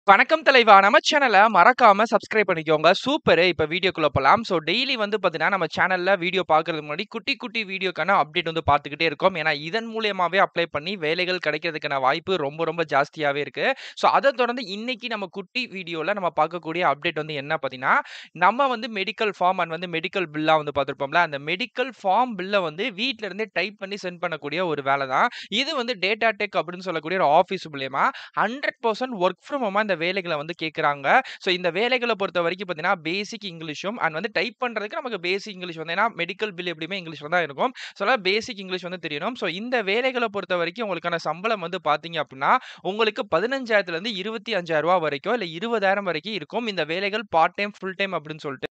வணக்கம் தலைவா! நம்ம சேனல மறக்காம சப்ஸ்கிரைப் பண்ணிக்கோங்க. சூப்பரு! இப்ப வீடியோக்குள்ள போலாம். ஸோ டெய்லி வந்து பார்த்தீங்கன்னா, நம்ம சேனல்ல வீடியோ பார்க்கறதுக்கு முன்னாடி குட்டி, குட்டி வீடியோக்கான அப்டேட் வந்து பார்த்துக்கிட்டே இருக்கோம். ஏன்னா, இதன் மூலியமாவே அப்ளை பண்ணி வேலைகள் கிடைக்கிறதுக்கான வாய்ப்பு ரொம்ப, ரொம்ப ஜாஸ்தியாவே இருக்கு. ஸோ அத தொடர்ந்து இன்னைக்கு நம்ம குட்டி வீடியோல நம்ம பார்க்கக்கூடிய அப்டேட் வந்து என்ன பார்த்தீங்கன்னா, நம்ம வந்து மெடிக்கல் ஃபார்ம் அண்ட் வந்து மெடிக்கல் பில்லாம் வந்து பார்த்திருப்போம்ல. அந்த மெடிக்கல் ஃபார்ம் பில்ல வந்து வீட்ல இருந்தே டைப் பண்ணி சென்ட் பண்ணக்கூடிய ஒரு வேல தான். இது வந்து டேட்டா டெக் அப்படின்னு சொல்லக்கூடிய ஒரு ஆஃபீஸ் மூலியமா 100% வொர்க் ஃப்ரம் ஹோமா இந்த வேலைகள வந்து கேட்கறாங்க. ஸோ இந்த வேலைகள பொறுத்தவரைக்கும் பார்த்தீங்கன்னா, பேசிக் இங்கிலீஷும் அண்ட் வந்து டைப் பண்றதுக்கு நமக்கு பேசிக் இங்கிலீஷ் வந்து ஏன்னா மெடிக்கல் பில் எப்படியுமே இங்கிலீஷ்ல தான் இருக்கும். ஸோ அதனால பேசிக் இங்கிலீஷ் வந்து தெரியணும். ஸோ இந்த வேலைகள பொறுத்தவரைக்கும் உங்களுக்கான சம்பளம் வந்து பார்த்தீங்க அப்படின்னா, உங்களுக்கு 15,000லேருந்து ரூ. 25,000 வரைக்கும் இல்ல 20,000 வரைக்கும் இருக்கும். இந்த வேலைகள் பார்ட் டைம், ஃபுல் டைம் அப்படின்னு சொல்லிட்டு.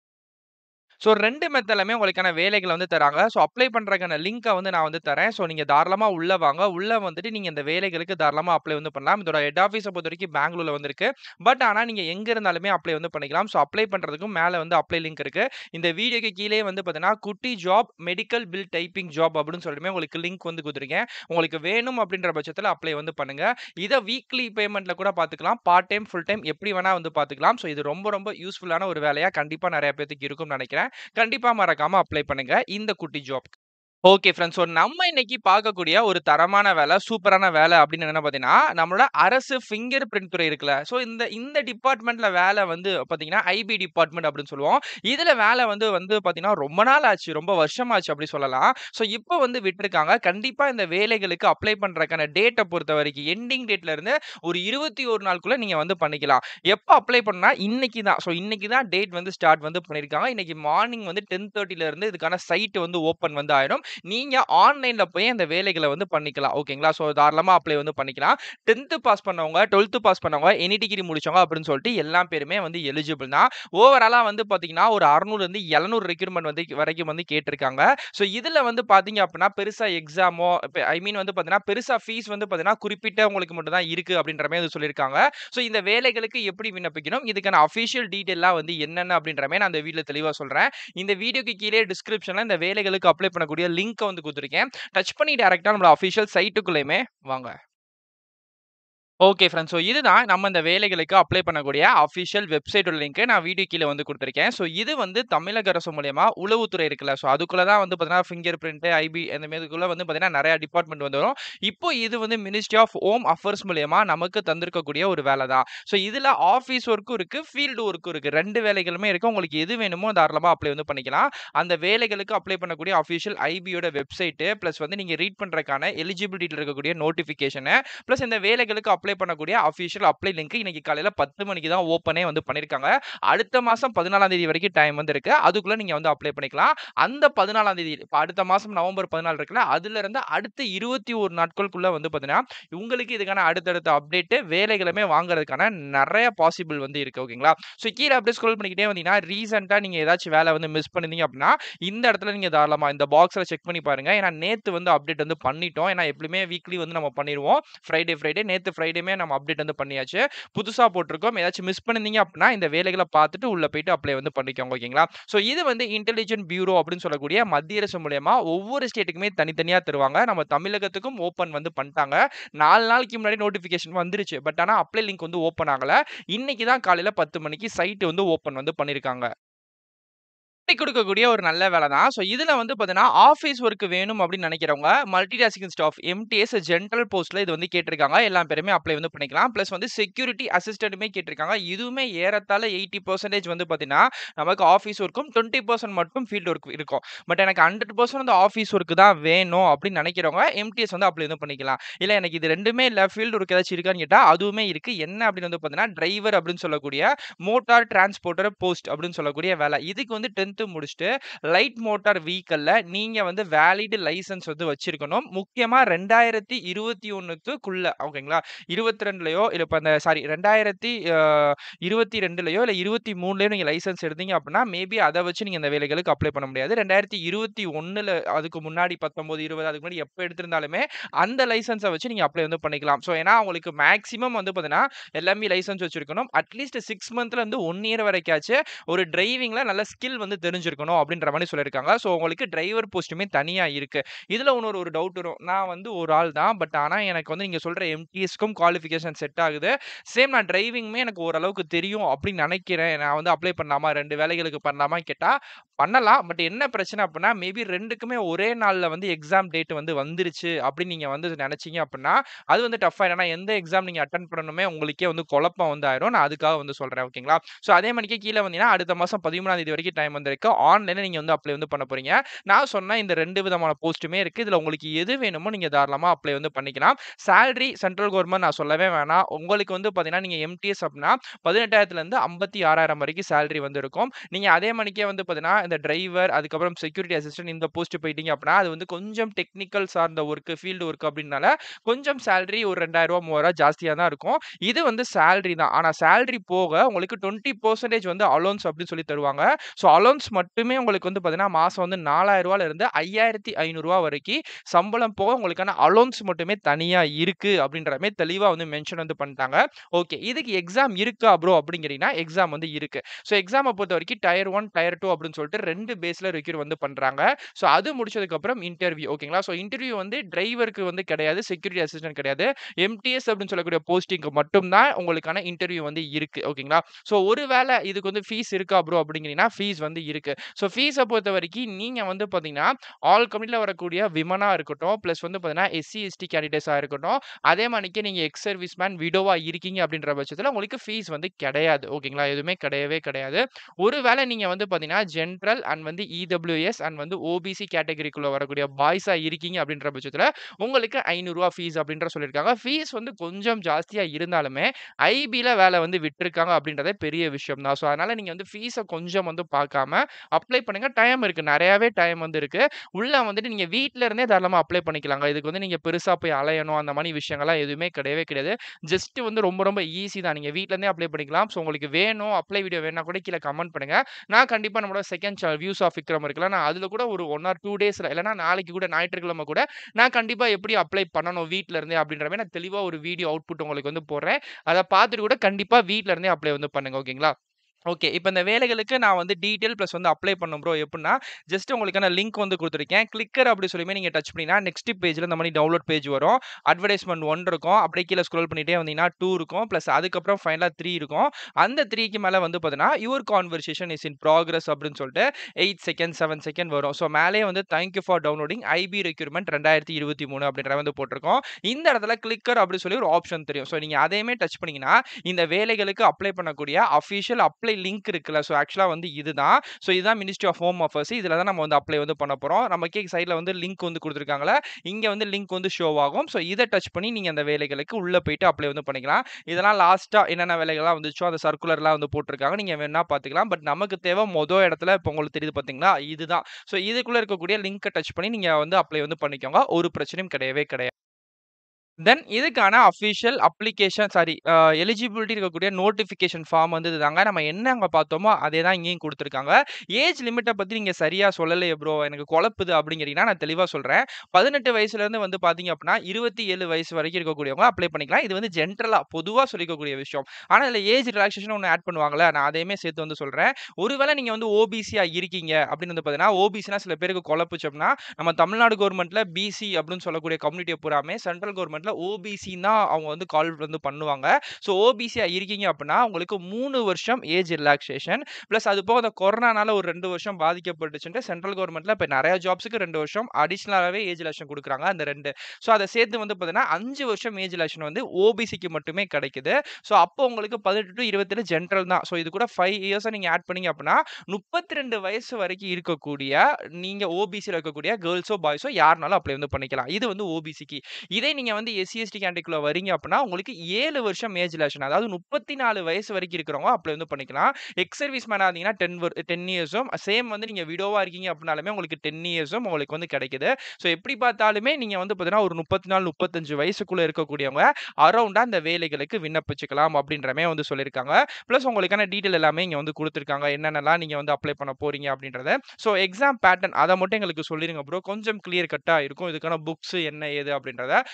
ஸோ 2 மெத்தட்லயுமே உங்களுக்கான வேலைகள வந்து தராங்க. ஸோ அப்ளை பண்றதுக்கான லிங்க்க வந்து நான் வந்து தரேன். ஸோ நீங்க தாராளமா உள்ள வாங்க. உள்ள வந்துட்டு நீங்க இந்த வேலைகளுக்கு தாராளமா அப்ளை வந்து பண்ணலாம். இதோட ஹெட் ஆஃபீஸ பொறுத்தவரைக்கும் பெங்களூர்ல வந்து இருக்கு. பட் ஆனா நீங்க எங்க இருந்தாலுமே அப்ளை வந்து பண்ணிக்கலாம். ஸோ அப்ளை பண்றதுக்கும் மேல வந்து அப்ளை லிங்க் இருக்கு. இந்த வீடியோக்கு கீழயே வந்து பார்த்தீங்கன்னா, குட்டி job medical bill typing job அப்படின்னு சொல்லிட்டுமே உங்களுக்கு லிங்க் வந்து குடுத்துருக்கேன். உங்களுக்கு வேணும் அப்படின்ற பட்சத்தில அப்ளை வந்து பண்ணுங்க. இத வீக்லி பேமெண்ட்ல கூட பார்த்துக்கலாம். பார்ட் டைம், ஃபுல் டைம் எப்படி வேணா வந்து பார்த்துக்கலாம். ஸோ இது ரொம்ப, ரொம்ப யூஸ்ஃபுல்லான ஒரு வேலையா கண்டிப்பா நெறைய பேத்துக்கு இருக்கும்னு நெனைக்கிறேன். கண்டிப்பா மறக்காம அப்ளை பண்ணுங்க. இந்த குட்டி ஜாப்க்கு. Okay friends. ஸோ நம்ம இன்னைக்கு பார்க்கக்கூடிய ஒரு தரமான வேல, சூப்பரான வேல அப்படின்னு என்ன பார்த்தீங்கன்னா, நம்மளோட அரசு ஃபிங்கர் பிரிண்ட் துறை இருக்குல்ல. ஸோ இந்த இந்த டிபார்ட்மெண்ட்ல வேல வந்து பார்த்தீங்கன்னா, ஐபி டிபார்ட்மெண்ட் அப்படின்னு சொல்லுவோம். இதுல வேல வந்து வந்து பார்த்தீங்கன்னா, ரொம்ப நாள் ஆச்சு. ரொம்ப வருஷம் ஆச்சு அப்படி சொல்லலாம். ஸோ இப்ப வந்து விட்டுருக்காங்க. கண்டிப்பா இந்த வேலைகளுக்கு அப்ளை பண்றதுக்கான டேட்ட பொறுத்தவரைக்கும் எண்டிங் டேட்ல இருந்து ஒரு 21 நாளுக்குள்ள நீங்க வந்து பண்ணிக்கலாம். எப்ப அப்ளை பண்ணா இன்னைக்கு தான். ஸோ இன்னைக்கு தான் டேட் வந்து ஸ்டார்ட் வந்து பண்ணியிருக்காங்க. இன்னைக்கு மார்னிங் வந்து 10:30ல இருந்து இதுக்கான சைட் வந்து ஓப்பன் வந்து ஆயிடும். நீங்க ஆன்லைன்ல போய் அந்த வேலைகள வந்து பண்ணிக்கலாம். ஓகேங்களா? ஸோ தாராளமா அப்ளை வந்து பண்ணிக்கலாம். 10த் பாஸ் பண்ணவங்க, 12த் பாஸ் பண்ணவங்க, எனி டிகிரி முடிச்சவங்க அப்படின்னு சொல்லிட்டு எல்லா பேருமே வந்து எலிஜிபிள் தான். ஓவராலா வந்து பார்த்தீங்கன்னா, ஒரு 600லேருந்து 700 ரெக்ரூட்மென்ட் வந்து வரைக்கும் வந்து கேட்டிருக்காங்க. ஸோ இதுல வந்து பார்த்தீங்க அப்படின்னா, பெருசா எக்ஸாமோ இப்ப ஐ மீன் வந்து பார்த்தீங்கன்னா, பெருசா ஃபீஸ் வந்து பார்த்தீங்கன்னா, குறிப்பிட்டவங்களுக்கு மட்டும் தான் இருக்கு அப்படின்ற மாரி வந்து சொல்லியிருக்காங்க. ஸோ இந்த வேலைகளுக்கு எப்படி விண்ணப்பிக்கணும்? இதுக்கான அஃபிஷியல் டீட்டெயில்லாம் வந்து என்னென்ன அப்படின்ற மாரி நான் அந்த வீடியோல தெளிவா சொல்றேன். இந்த வீடியோக்கு கீழயே டிஸ்கிரிப்ஷன்ல இந்த வேலைகளுக்கு அப்ளை பண்ணக்கூடிய லிங்க்க வந்து குடுத்துருக்கேன். டச் பண்ணி டைரக்ட்டா நம்மளோட அஃபிஷியல் சைட்டுக்குள்ளயுமே வாங்க. Okay friends. ஸோ இதுதான் நம்ம இந்த வேலைகளுக்கு அப்ளை பண்ணக்கூடிய அஃபிஷியல் வெப்சைட்டோட லிங்க். நான் வீடியோ கீழ வந்து குடுத்துருக்கேன். ஸோ இது வந்து தமிழக அரசு மூலியமா உளவுத்துறை இருக்குல்ல. ஸோ அதுக்குள்ள தான் வந்து பார்த்தீங்கன்னா, ஃபிங்கர் பிரிண்ட், ஐபி அந்த மாரி இதுக்குள்ள வந்து பார்த்தீங்கன்னா, நெறைய டிபார்ட்மெண்ட் வந்து வரும். இப்போ இது வந்து மினிஸ்ட்ரி ஆஃப் ஹோம் அஃபேர்ஸ் மூலியமா நமக்கு தந்திருக்கக்கூடிய ஒரு வேல தான். ஸோ இதுல ஆஃபீஸ் ஒர்க்கும் இருக்கு, ஃபீல்டு ஒர்க்கும் இருக்கு. 2 வேலைகளுமே இருக்கு. உங்களுக்கு எது வேணுமோ தாராளமா அப்ளை வந்து பண்ணிக்கலாம். அந்த வேலைகளுக்கு அப்ளை பண்ணக்கூடிய அஃபிஷியல் ஐபியோட வெப்சைட் பிளஸ் வந்து நீங்க ரீட் பண்றதுக்கான எலிஜிபிலிட்டில இருக்கக்கூடிய நோட்டிஃபிகேஷன் பிளஸ் இந்த வேலைகளுக்கு அப்ளை பண்ணக்கூடிய அஃபிஷியல் அப்ளை லிங்க் இன்னைக்கு காலையில 10 மணிக்கு தான் ஓப்பனே வந்து பண்ணியிருக்காங்க. அடுத்த மாசம் 14ஆம் தேதி வரைக்கும் டைம் வந்து இருக்கு. அதுக்குள்ள நீங்க வந்து அப்ளை பண்ணிக்கலாம். அந்த 14ஆம் தேதி இப்ப அடுத்த மாசம் நவம்பர் 14 இருக்குல்ல, அதுல இருந்து அடுத்த 21 நாட்களுக்குள்ள வந்து பார்த்தீங்கன்னா, உங்களுக்கு இதுக்கான அடுத்தடுத்த அப்டேட் வேலைகளுமே வாங்குறதுக்கான நெறைய பாசிபிள் வந்து இருக்கு. ஓகேங்களா? ஸோ கீழ அப்படியே ஸ்க்ரோல் பண்ணிக்கிட்டே வந்தீங்கன்னா, ரீசென்ட்டா நீங்க ஏதாச்சும் வேல வந்து மிஸ் பண்ணியிருந்தீங்க அப்படின்னா, இந்த இடத்துல நீங்க தாராளமா இந்த பாக்ஸ்ல செக் பண்ணி பாருங்க. ஏன்னா நேத்து வந்து அப்டேட் வந்து பண்ணிட்டோம். ஏன்னா எப்பவுமே வீக்லி வந்து நம்ம பண்ணிருவோம். ஃப்ரைடே, ஃப்ரைடே நேத்து ஃப்ரைடேமே நம்ம அப்டேட் வந்து பண்ணியாச்சு. புதுசா போட்டிருக்கோம். ஏதாச்சும் மிஸ் பண்ணியிருந்தீங்க அப்படின்னா, இந்த வேலைகள பார்த்துட்டு உள்ள போயிட்டு அப்ளை வந்து பண்ணிக்கோங்க. ஓகேங்களா? ஸோ இது வந்து இன்டெலிஜென்ட் பியூரோ அப்படின்னு சொல்லக்கூடிய மத்திய அரசு மூலியமா ஒவ்வொரு ஸ்டேட்டுக்குமே தனித்தனியா தருவாங்க. நம்ம தமிழகத்துக்கும் ஓப்பன் வந்து பண்ணிட்டாங்க. 4 நாளைக்கு முன்னாடி நோட்டிஃபிகேஷன் வந்துருச்சு. பட் ஆனா அப்ளை லிங்க் வந்து ஓப்பன் ஆகல. இன்னைக்கு தான் காலையில 10 மணிக்கு சைட் வந்து ஓப்பன் வந்து பண்ணியிருக்காங்க. கட்டி குடுக்கக்கூடிய ஒரு நல்ல வேல தான். ஸோ இதுல வந்து பார்த்தீங்கன்னா, ஆஃபீஸ் ஒர்க் வேணும் அப்படின்னு நெனைக்கிறவங்க, multi tasking staff MTS general போஸ்ட்ல இது வந்து கேட்டிருக்காங்க. எல்லா பேருமே அப்ளை வந்து பண்ணிக்கலாம். பிளஸ் வந்து செக்யூரிட்டி அசிஸ்டன்ட்டுமே கேட்டிருக்காங்க. இதுவுமே ஏறத்தாழ 80% வந்து பார்த்தீங்கன்னா, நமக்கு ஆஃபீஸ் ஒர்க்கும் 20% மட்டும் ஃபீல்ட் ஒர்க் இருக்கும். பட் எனக்கு 100% அந்த ஆஃபீஸ் ஒர்க் தான் வேணும் அப்படின்னு நெனைக்கிறவங்க, எம்டிஎஸ் வந்து அப்ளை வந்து பண்ணிக்கலாம். இல்ல எனக்கு இது 2மே இல்ல ஃபீல்ட் ஒர்க் ஏதாச்சும் இருக்கான்னு கேட்டா, அதுவுமே இருக்கு. என்ன அப்படின்னு வந்து பார்த்தீங்கன்னா, டிரைவர் அப்படின்னு சொல்லக்கூடிய மோட்டார் டிரான்ஸ்போர்ட்டர் போஸ்ட் அப்படின்னு சொல்லக்கூடிய வேல. இதுக்கு வந்து 10த் முடிச்சுட்டு லைட் மோட்டார் வெஹிக்கிள்ல நீங்க வந்து வேலிட் லைசென்ஸ் வந்து வச்சிருக்கணும். முக்கியமா 2021க்குள்ள ஓகேங்களா? 22லயோ இல்ல இப்ப அந்த சாரி 2000 அ 22லயோ இல்ல 23லயோ நீங்க லைசென்ஸ் எடுத்தீங்க அப்படின்னா, மேபி அத வச்சு நீங்க இந்த வேலைகளுக்கு அப்ளை பண்ண முடியாது. 2021ல அதுக்கு முன்னாடி 19, 20 அதுக்கு முன்னாடி எப்ப எடுத்திருந்தாலுமே, அந்த லைசென்ஸ வச்சு நீங்க அப்ளை வந்து பண்ணிக்கலாம். ஸோ ஏன்னா உங்களுக்கு மேக்ஸிமம் வந்து பார்த்தீங்கன்னா, எல்லாமே லைசென்ஸ் வச்சிருக்கணும். அட்லீஸ்ட் 6 மந்த்ல இருந்து 1 இயர் வரைக்காச்சும் ஒரு டிரைவிங்ல நல்ல ஸ்கில் வந்து தெரிஞ்சிருக்கணும் அப்படின்ற மாரி சொல்லியிருக்காங்க. ஸோ உங்களுக்கு டிரைவர் போஸ்ட்டுமே தனியா இருக்கு. இதுல இன்னொரு ஒரு டவுட் வரும். நான் வந்து ஒரு ஆள் தான். பட் ஆனா எனக்கு வந்து நீங்க சொல்ற எம்டிஎஸ்க்கும் குவாலிஃபிகேஷன் செட் ஆகுது. சேம் நான் டிரைவிங்குமே எனக்கு ஓரளவுக்கு தெரியும் அப்படின்னு நெனைக்கிறேன். நான் வந்து அப்ளை பண்ணலாமா? 2 வேலைகளுக்கு பண்ணலாமான்னு கேட்டா, பண்ணலாம். பட் என்ன பிரச்சனை அப்டின்னா, மேபி 2க்குமே ஒரே நாள்ல வந்து எக்ஸாம் டேட் வந்து வந்துருச்சு அப்படின்னு நீங்க வந்து நெனச்சீங்க அப்டின்னா, அது வந்து டஃப் ஆயிடும். ஏன்னா எந்த எக்ஸாம் நீங்க அட்டெண்ட் பண்ணணுமே உங்களுக்கே வந்து குழப்பம் வந்து ஆயிரும். நான் அதுக்காக வந்து சொல்றேன். ஓகேங்களா? ஸோ அதே மாரிக்கே கீழ வந்தீங்கன்னா, அடுத்த மாசம் 13ஆம் தேதி வரைக்கும் டைம் வந்திருக்கு. ஆன்லைன்ல நீங்க வந்து அப்ளை வந்து பண்ண போறீங்க. நான் சொன்ன இந்த 2 விதமான போஸ்ட்டுமே இருக்கு. இதுல உங்களுக்கு எது வேணுமோ நீங்க தாராளமா அப்ளை வந்து பண்ணிக்கலாம். சேலரி சென்ட்ரல் கவர்ன்மென்ட் நான் சொல்லவே வேணாம். உங்களுக்கு வந்து பாத்தீங்கன்னா, நீங்க எம்டிஎஸ் அப்டின்னா 18,000லேருந்து 56,000 வரைக்கும் சேலரி வந்து இருக்கும். நீங்க அதே மாரிக்கே வந்து பாத்தீங்கன்னா, இந்த டிரைவர், அதுக்கப்புறம் செக்யூரிட்டி அசிஸ்டன்ட் இந்த போஸ்ட் போயிட்டீங்க அப்டின்னா, அது வந்து கொஞ்சம் டெக்னிக்கல் சார்ந்த ஒர்க், ஃபீல்ட் ஒர்க் அப்டின்னால கொஞ்சம் சேலரி ஒரு ரூ. 2,000 ரூ. 3,000 ஜாஸ்தியா தான் இருக்கும். இது வந்து சேலரி தான். ஆனா சேலரி போக உங்களுக்கு 20% வந்து அலோவன்ஸ் அப்டின்னு சொல்லி தருவாங்க. ஸோ அலோவன்ஸ் மட்டுமே உங்களுக்கு வந்து பாத்தீங்கன்னா, மாசம் வந்து ரூ. 4,000லேருந்து ரூ. 5,500 வரைக்கும் சம்பளம் போக உங்களுக்கான அலோவன்ஸ் மட்டுமே தனியா இருக்கு அப்படின்ற மாரி தெளிவா வந்து மென்ஷன் வந்து பண்ணிட்டாங்க. ஓகே. இதுக்கு எக்ஸாம் இருக்கா ப்ரோ அப்படின்னு கேட்டீங்கன்னா, எக்ஸாம் வந்து இருக்கு. ஸோ எக்ஸாம பொறுத்தவரைக்கும் டயர் 1, டயர் 2 அப்படின்னு சொல்லிட்டு 2 பேஸ்ல ரெக்யூர் வந்து பண்றாங்க. ஸோ அது முடிச்சதுக்கப்புறம் இன்டர்வியூ ஓகேங்களா? ஸோ இன்டர்வியூ வந்து டிரைவருக்கு வந்து கிடையாது. செக்யூரிட்டி அசிஸ்டன்ட் கிடையாது. எம்டிஎஸ் அப்படின்னு சொல்லக்கூடிய போஸ்டிங்க்கு மட்டும் தான் உங்களுக்கான இன்டர்வியூ வந்து இருக்கு. ஓகேங்களா? ஸோ ஒரு வேள இதுக்கு வந்து ஃபீஸ் இருக்கா ப்ரோ அப்படிங்கிறீங்கன்னா, ஃபீஸ் வந்து இருக்கு. ஸோ ஃபீஸ பொறுத்தவரைக்கும் நீங்க வந்து பாத்தீங்கன்னா, ஆல் கம்பெனில வரக்கூடிய விமனா இருக்கட்டும், பிளஸ் வந்து பாத்தீங்கன்னா, எஸ்சி, எஸ்டி கேண்டிடேட்ஸா இருக்கட்டும், அதே மாரிக்கு நீங்க எக்ஸ் சர்வீஸ் மேன், விடோவா இருக்கீங்க அப்படின்ற பட்சத்தில உங்களுக்கு ஃபீஸ் வந்து கிடையாது. ஓகேங்களா? எதுவுமே கிடையவே கிடையாது. ஒரு வேள நீங்க வந்து பாத்தீங்கன்னா, ஜெனரல் அண்ட் வந்து இடபிள்யூஎஸ் அண்ட் வந்து ஓபிசி கேட்டகரிக்குள்ள வரக்கூடிய பாய்ஸா இருக்கீங்க அப்படின்ற பட்சத்தில உங்களுக்கு ரூ. 500 ஃபீஸ் அப்படின்ற சொல்லியிருக்காங்க. ஃபீஸ் வந்து கொஞ்சம் ஜாஸ்தியா இருந்தாலுமே, ஐபில வேல வந்து விட்டுருக்காங்க அப்படின்றதே பெரிய விஷயம் தான். ஸோ அதனால நீங்க வந்து ஃபீஸ கொஞ்சம் வந்து பாக்காம அப்ளை பண்ணுங்க. டைம் இருக்கு. நெறையாவே டைம் வந்து இருக்கு. உள்ள வந்துட்டு நீங்க வீட்ல இருந்தே தாராளமா அப்ளை பண்ணிக்கலாங்க. இதுக்கு வந்து நீங்க பெருசா போய் அலையணும் அந்த மாரி விஷயங்கள்லாம் எதுவுமே கிடையவே கிடையாது. ஜஸ்ட் வந்து ரொம்ப ரொம்ப ஈஸி தான். நீங்க வீட்ல இருந்தே அப்ளை பண்ணிக்கலாம். ஸோ உங்களுக்கு வேணும், அப்ளை வீடியோ வேணும்னா கூட கீழ கமெண்ட் பண்ணுங்க. நான் கண்டிப்பா நம்மளோட second channel views of Vikram இருக்குல்ல, நான் அதுல கூட ஒரு 1 ஆர் 2 டேஸ்ல இல்லன்னா நாளைக்கு கூட ஞாயிற்றுக்கிழமை கூட நான் கண்டிப்பா எப்படி அப்ளை பண்ணணும் வீட்ல இருந்தே அப்படின்ற மாரி நான் தெளிவா ஒரு வீடியோ அவுட்புட் உங்களுக்கு வந்து போடுறேன். அத பாத்துட்டு கூட கண்டிப்பா வீட்ல இருந்தே அப்ளை வந்து பண்ணுங்க. ஓகேங்களா? ஓகே. இப்ப இந்த வேலைகளுக்கு நான் வந்து டீட்டெயில் பிளஸ் வந்து அப்ளை பண்ணணும் ப்ரோ எப்புட்ன்னா, ஜஸ்ட் உங்களுக்கான லிங்க் வந்து குடுத்துருக்கேன். கிளிக்கர் அப்படி சொல்லியுமே நீங்க டச் பண்ணீங்கன்னா, நெக்ஸ்ட் பேஜ்ல இந்த மாரி டவுன்லோட் பேஜ் வரும். அட்வர்டைஸ்மென்ட் 1 இருக்கும். அப்படியே கீழ ஸ்க்ரோல் பண்ணிட்டே வந்தீங்கன்னா 2 இருக்கும். பிளஸ் அதுக்கப்புறம் ஃபைனலா 3 இருக்கும். அந்த 3க்கு மேல வந்து பாத்தீங்கன்னா, your conversation is in progress அப்படின்னு சொல்லிட்டு 8 செகண்ட், 7 செகண்ட் வரும். ஸோ மேலேயே வந்து thank you for downloading IB recruitment 2023 அப்படின்ற வந்து போட்டிருக்கும். இந்த இடத்துல கிளிக்கர் அப்படி சொல்லி ஒரு ஆப்ஷன் தெரியும். ஸோ நீங்க அதையுமே டச் பண்ணீங்கன்னா, இந்த வேலைகளுக்கு அப்ளை பண்ணக்கூடிய அஃபிஷியல் அப்ளை லிங்க் இருக்குல்ல, ஸோ ஆக்சுவலா வந்து இதுதான். ஸோ இதுதான் மினிஸ்ட்ரி ஆஃப் ஹோம் அஃபேர்ஸ். இதுல தான் நம்ம வந்து அப்ளை வந்து பண்ண போறோம். நமக்கே சைட்ல வந்து லிங்க் வந்து குடுத்துருக்காங்கல்ல, இங்க வந்து லிங்க் வந்து ஷோ ஆகும். ஸோ இத டச் பண்ணி நீங்க அந்த வேலைகளுக்கு உள்ள போயிட்டு அப்ளை வந்து பண்ணிக்கலாம். இதெல்லாம் லாஸ்ட்டா என்னென்ன வேலைகள்லாம் வந்துச்சோ, அந்த சர்க்குலர்லாம் வந்து போட்டுருக்காங்க. நீங்க வேணும்னா பாத்துக்கலாம். பட் நமக்கு தேவை மொத இடத்துல இப்ப உங்களுக்கு தெரியுது பாத்தீங்களா? இதுதான். ஸோ இதுக்குள்ள இருக்கக்கூடிய லிங்க்க டச் பண்ணி நீங்க வந்து அப்ளை வந்து பண்ணிக்கோங்க. ஒரு பிரச்சனையும் கிடையவே கிடையாது. தென் இதுக்கான official application sorry uh eligibility இருக்கக்கூடிய நோட்டிஃபிகேஷன் ஃபார்ம் வந்து இதுதாங்க. நம்ம என்ன அங்க பார்த்தோமோ, அதே தான் இங்கேயும் குடுத்துருக்காங்க. ஏஜ் லிமிட்ட பத்தி நீங்க சரியா சொல்லலையே ப்ரோ, எனக்கு குழப்புது அப்படிங்கிறீங்கன்னா, நான் தெளிவா சொல்றேன். 18 வயசுலேருந்து வந்து பார்த்தீங்க அப்படின்னா, 27 வயசு வரைக்கும் இருக்கக்கூடியவங்க அப்ளை பண்ணிக்கலாம். இது வந்து ஜென்ரலா பொதுவா சொல்லிக்கக்கூடிய விஷயம். ஆனா, இதுல ஏஜ் ரிலாக்சேஷன் ஒண்ணு ஆட் பண்ணுவாங்கல்ல, நான் அதையுமே சேர்த்து வந்து சொல்றேன். ஒருவேளை நீங்க வந்து ஓபிசியா இருக்கீங்க அப்படின்னு வந்து பார்த்தீங்கன்னா, ஓபிசினா சில பேருக்கு குழப்புச்சு அப்படின்னா, நம்ம தமிழ்நாடு கவர்மெண்ட்ல பிசி அப்படின்னு சொல்லக்கூடிய கம்யூனிட்டிய பூராமே சென்ட்ரல் கவர்மெண்ட்ல ஓபிசின்னு தான் அவங்க வந்து கால் வந்து பண்ணுவாங்க. ஸோ ஓபிசியா இருக்கீங்க அப்படின்னா, உங்களுக்கு 3 வருஷம் ஏஜ் ரிலாக்சேஷன். பிளஸ் அது போக அந்த கொரோனானால ஒரு 2 வருஷம் பாதிக்கப்பட்டுச்சுன்ட்டு சென்ட்ரல் கவர்மெண்ட்ல இப்ப நெறைய ஜாப்ஸ்க்கு 2 வருஷம் அடிஷனலாவே ஏஜ் ரிலாக்சேஷன் குடுக்குறாங்க. அந்த 2 ஸோ அத சேர்த்து வந்து பார்த்தீங்கன்னா, 5 வருஷம் ஏஜ் ரிலாக்சேஷன் வந்து ஓபிசிக்கு மட்டுமே கிடைக்குது. ஸோ அப்போ உங்களுக்கு 18 டூ 27 ஜென்ரல் தான். ஸோ இது கூட 5 இயர்ஸா நீங்க ஆட் பண்ணீங்க அப்படின்னா, 32 வயசு வரைக்கும் இருக்கக்கூடிய நீங்க ஓபிசில இருக்கக்கூடிய கேர்ல்ஸோ, பாய்ஸோ யாருனாலும் அப்ளை வந்து பண்ணிக்கலாம். இது வந்து ஓபிசிக்கு. இதே நீங்க வந்து எஸ்சி, எஸ்டி கேட்டகரிக்குள்ள வரீங்க அப்படின்னா, உங்களுக்கு 7 வருஷம் ஏஜ் ரிலாக்சேஷன் அதாவது 34 வயசு வரைக்கும் இருக்கிறவங்க அப்ளை வந்து பண்ணிக்கலாம். எக்ஸ் சர்வீஸ் மேனா இருந்தீங்கன்னா 10 வர் 10 இயர்ஸும் சேம் வந்து நீங்க விடோவா இருக்கீங்க அப்படின்னாலுமே உங்களுக்கு 10 இயர்ஸும் உங்களுக்கு வந்து கிடைக்குது. ஸோ எப்படி பார்த்தாலுமே நீங்க வந்து பார்த்தீங்கன்னா, ஒரு 34, 35 வயசுக்குள்ள இருக்கக்கூடியவங்க அரவுண்டா இந்த வேலைகளுக்கு விண்ணப்பிச்சுக்கலாம் அப்படின்ற மாரி வந்து சொல்லியிருக்காங்க. பிளஸ் உங்களுக்கான டீட்டெயில் எல்லாமே இங்க வந்து குடுத்துருக்காங்க. என்னென்னலாம் நீங்க வந்து அப்ளை பண்ண போறீங்க அப்படின்றத. ஸோ எக்ஸாம் பேட்டர்ன் அத மட்டும் எங்களுக்கு சொல்லிருங்க ப்ரோ. கொஞ்சம் கிளியர் கட்டா இருக்கும். இதுக்கான புக்ஸ் என்ன ஏது அப்படின்றத. புக்ஸ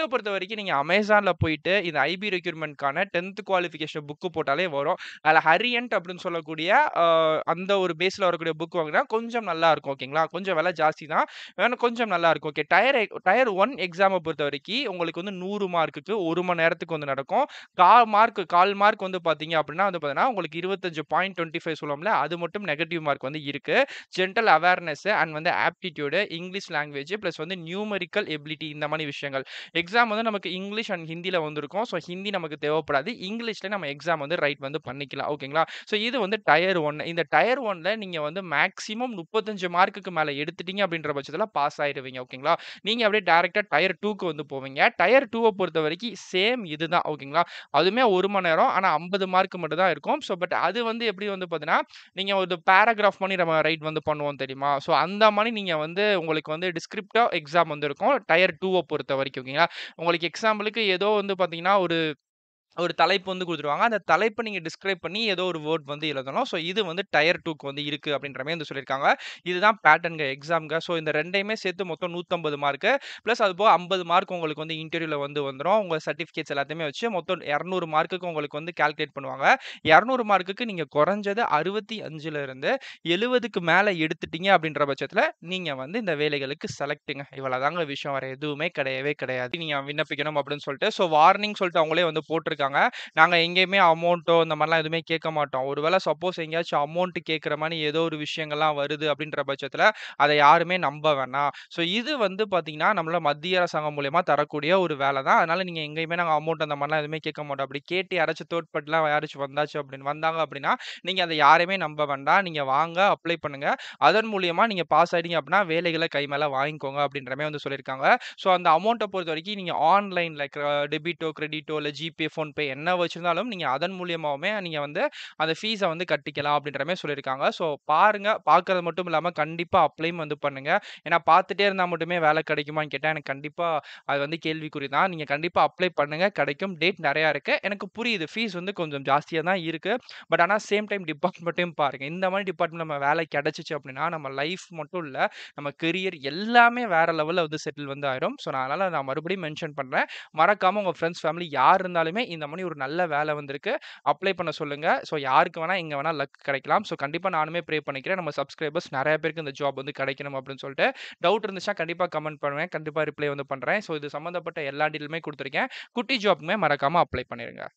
பொறுத்தவரைக்கும் நீங்க Amazonல போயிட்டு இந்த ஐபி ரெக்ரூட்மென்ட்க்கான 10த் குவாலிஃபிகேஷன் புக் போட்டாலே வரும். அதுல ஹரியன்ட் அப்படின்னு சொல்லக்கூடிய அ அந்த ஒரு பேஸ்ல வரக்கூடிய புக் வாங்குனா கொஞ்சம் நல்லா இருக்கும். ஓகேங்களா? கொஞ்சம் விலை ஜாஸ்தி தான். ஆனா கொஞ்சம் நல்லா இருக்கும். ஓகே. டயர் டயர் 1 எக்ஸாம பொறுத்தவரைக்கும் உங்களுக்கு வந்து 100 மார்க்குக்கு 1 மணி நேரத்துக்கு வந்து நடக்கும். 1/4 மார்க் 1/4 மார்க் வந்து பார்த்தீங்க அப்படின்னா வந்து பார்த்தீங்கன்னா, உங்களுக்கு 25.25 சொல்லுவோம்ல, அது மட்டும் நெகட்டிவ் மார்க் வந்து இருக்கு. ஜெனரல் அவேர்னஸ் அண்ட் வந்து ஆப்டிட்யூட், இங்கிலீஷ் லாங்குவேஜ் பிளஸ் வந்து நியூமெரிக்கல் எபிலிட்டி இந்த மாரி விஷயங்கள். எக்ஸாம் வந்து நமக்கு இங்கிலீஷ் அண்ட் ஹிந்தில வந்திருக்கும். ஸோ ஹிந்தி நமக்கு தேவைப்படாது. இங்கிலீஷ்ல நம்ம எக்ஸாம் வந்து ரைட் வந்து பண்ணிக்கலாம். ஓகேங்களா? ஸோ இது வந்து டயர் 1. இந்த டயர் 1ல நீங்க வந்து மேக்ஸிமம் 35 மார்க்குக்கு மேல எடுத்துட்டீங்க அப்படின்ற பட்சத்தில பாஸ் ஆயிருவீங்க. ஓகேங்களா? நீங்க அப்படியே டைரக்ட்டா டயர் 2க்கு வந்து போவீங்க. டயர் 2வ பொறுத்தவரைக்கும் சேம் இதுதான். ஓகேங்களா? அதுவுமே 1 மணி நேரம். ஆனா 50 மார்க் மட்டும் தான் இருக்கும். ஸோ பட் அது வந்து எப்படி வந்து பார்த்தீங்கன்னா, நீங்க ஒரு பேராகிராஃப் மாரி நம்ம ரைட் வந்து பண்ணுவோம் தெரியுமா? ஸோ அந்த மாரி நீங்க வந்து உங்களுக்கு வந்து டிஸ்கிரிப்டிவ் எக்ஸாம் வந்து இருக்கும். டயர் 2வ பொறுத்தவரைக்கும். ஓகேங்களா? உங்களுக்கு எக்ஸாம்பிளுக்கு ஏதோ வந்து பார்த்தீங்கன்னா, ஒரு ஒரு தலைப்பு வந்து குடுத்துருவாங்க. அந்த தலைப்ப நீங்க டிஸ்கிரைப் பண்ணி ஏதோ ஒரு வேர்ட் வந்து எழுதணும். ஸோ இது வந்து டயர் 2க்கு வந்து இருக்கு அப்படின்ற மாரி வந்து சொல்லியிருக்காங்க. இதுதான் பேட்டர்ன்ங்க எக்ஸாம்ங்க. ஸோ இந்த 2யுமே சேர்த்து மொத்தம் 150 மார்க்கு. பிளஸ் அது போக 50 மார்க் உங்களுக்கு வந்து இன்டர்வியூல வந்து வந்துரும். உங்க சர்டிஃபிகேட்ஸ் எல்லாத்தையுமே வச்சு மொத்தம் 200 மார்க்குக்கு உங்களுக்கு வந்து கால்குலேட் பண்ணுவாங்க. 200 மார்க்குக்கு நீங்க குறைஞ்சது 65ல இருந்து 70க்கு மேல எடுத்துட்டீங்க அப்படின்ற பட்சத்தில, நீங்க வந்து இந்த வேலைகளுக்கு செலக்ட்ங்க. இவ்வளதாங்க விஷயம். வேற எதுவுமே கிடையவே கிடையாது. நீங்க விண்ணப்பிக்கணும் அப்படின்னு சொல்லிட்டு. ஸோ வார்னிங் சொல்லிட்டு அவங்களே வந்து போட்டிருக்காங்க. நாங்க எங்கேயுமே அமௌண்ட்டோ இந்த மாரிலாம் எதுவுமே கேட்க மாட்டோம். ஒரு வேள சப்போஸ் எங்கேயாச்சும் அமௌண்ட் கேட்கிற மாரி ஏதோ ஒரு விஷயங்கள்லாம் வருது அப்படின்ற பட்சத்தில, அத யாருமே நம்ப வேணாம். ஸோ இது வந்து பார்த்தீங்கன்னா, நம்மள மத்திய அரசாங்கம் மூலியமா தரக்கூடிய ஒரு வேல தான். அதனால நீங்க எங்கேயுமே நாங்க அமௌண்ட் அந்த மாரிலாம் எதுவுமே கேட்க மாட்டோம். அப்படி கேட்டு யாராச்சும் தேர்ட் பார்ட்டிலாம் யாராச்சும் வந்தாச்சு அப்படின்னு வந்தாங்க அப்படின்னா, நீங்க அத யாரையுமே நம்ப வேண்டாம். நீங்க வாங்க, அப்ளை பண்ணுங்க. அதன் மூலியமா நீங்க பாஸ் ஆயிட்டீங்க அப்படின்னா, வேலைகள கை மேல வாங்கிக்கோங்க அப்படின்ற மாரி வந்து சொல்லியிருக்காங்க. ஸோ அந்த அமௌண்ட்ட பொறுத்தவரைக்கும் நீங்க ஆன்லைன்ல க டெபிட்டோ, கிரெடிட்டோ இல்ல ஜிபே, ஃபோன்பே என்ன வச்சிருந்தாலும் நீங்க அதன் மூலியமாவுமே நீங்க வந்து அந்த ஃபீஸ வந்து கட்டிக்கலாம் அப்படின்ற மாரி சொல்லியிருக்காங்க. ஸோ பாருங்க. பார்க்கறது மட்டும் இல்லாம கண்டிப்பா அப்ளையும் வந்து பண்ணுங்க. ஏன்னா பார்த்துட்டே இருந்தா மட்டுமே வேலை கிடைக்குமான்னு கேட்டா, எனக்கு கண்டிப்பா அது வந்து கேள்விக்குறி தான். நீங்க கண்டிப்பா அப்ளை பண்ணுங்க. கிடைக்கும். டேட் நெறையா இருக்கு. எனக்கு புரியுது. ஃபீஸ் வந்து கொஞ்சம் ஜாஸ்தியா தான் இருக்கு. பட் ஆனா சேம் டைம் டிபார்ட்மெண்ட்டையும் பாருங்க. இந்த மாரி டிபார்ட்மெண்ட் நம்ம வேலை கிடைச்சுச்சு அப்படின்னா, நம்ம லைஃப் மட்டும் இல்ல, நம்ம கெரியர் எல்லாமே வேற லெவல்ல வந்து செட்டில் வந்து ஆயிரும். ஸோ நான் அதனால நான் மறுபடியும் மென்ஷன் பண்றேன். மறக்காம உங்க ஃபிரெண்ட்ஸ், ஃபேமிலி யார் இருந்தாலுமே இந்த மாரி ஒரு நல்ல வேலை வந்திருக்கு. அப்ளை பண்ண சொல்லுங்க. ஸோ யாருக்கு வேணா, எங்க வேணா லக் கிடைக்கலாம். ஸோ கண்டிப்பா நானுமே ப்ரே பண்ணிக்கிறேன். நம்ம சப்ஸ்கிரைபர்ஸ் நெறைய பேருக்கு இந்த ஜாப் வந்து கிடைக்கணும் அப்படின்னு சொல்லிட்டு. டவுட் இருந்துச்சுனா கண்டிப்பா கமெண்ட் பண்ணுவேன். கண்டிப்பா ரிப்ளை வந்து பண்றேன். ஸோ இது சம்மந்தப்பட்ட எல்லா டீட்டெயிலுமே குடுத்துருக்கேன். குட்டி ஜாப்க்குமே மறக்காம அப்ளை பண்ணிருங்க.